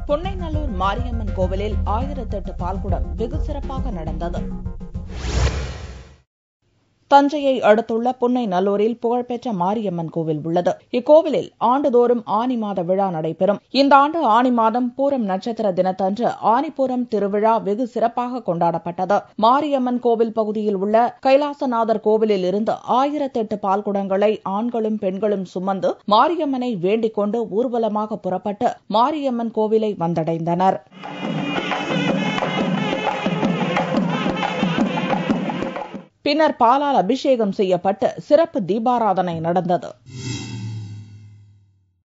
பொன்னைநல்லூர் மாரியம்மன் கோவிலில் ஆயிரத்தெட்டு பால்குடம் வெகு சிறப்பாக நடந்தது தஞ்சையை அடுத்துள்ள புன்னைநல்லூரில் புகழ்பெற்ற மாரியம்மன் கோவில் உள்ளது இக்கோவிலில் ஆண்டுதோறும் ஆனி மாத விழா நடைபெறும் இந்த ஆண்டு ஆனி மாதம் பூரம் நட்சத்திர தினத்தன்று ஆனிபூரம் திருவிழா வெகு சிறப்பாக கொண்டாடப்பட்டது மாரியம்மன் கோவில் பகுதியில் உள்ள கைலாசநாதர் கோவிலில் இருந்து ஆயிரத்தெட்டு பால்குடங்களை ஆண்களும் பெண்களும் சுமந்து மாரியம்மனை வேண்டிக் கொண்டு ஊர்வலமாக புறப்பட்டு மாரியம்மன் கோவிலை வந்தடைந்தனர் பின்னர் பாலால் அபிஷேகம் செய்யப்பட்டு சிறப்பு தீபாராதனை நடந்தது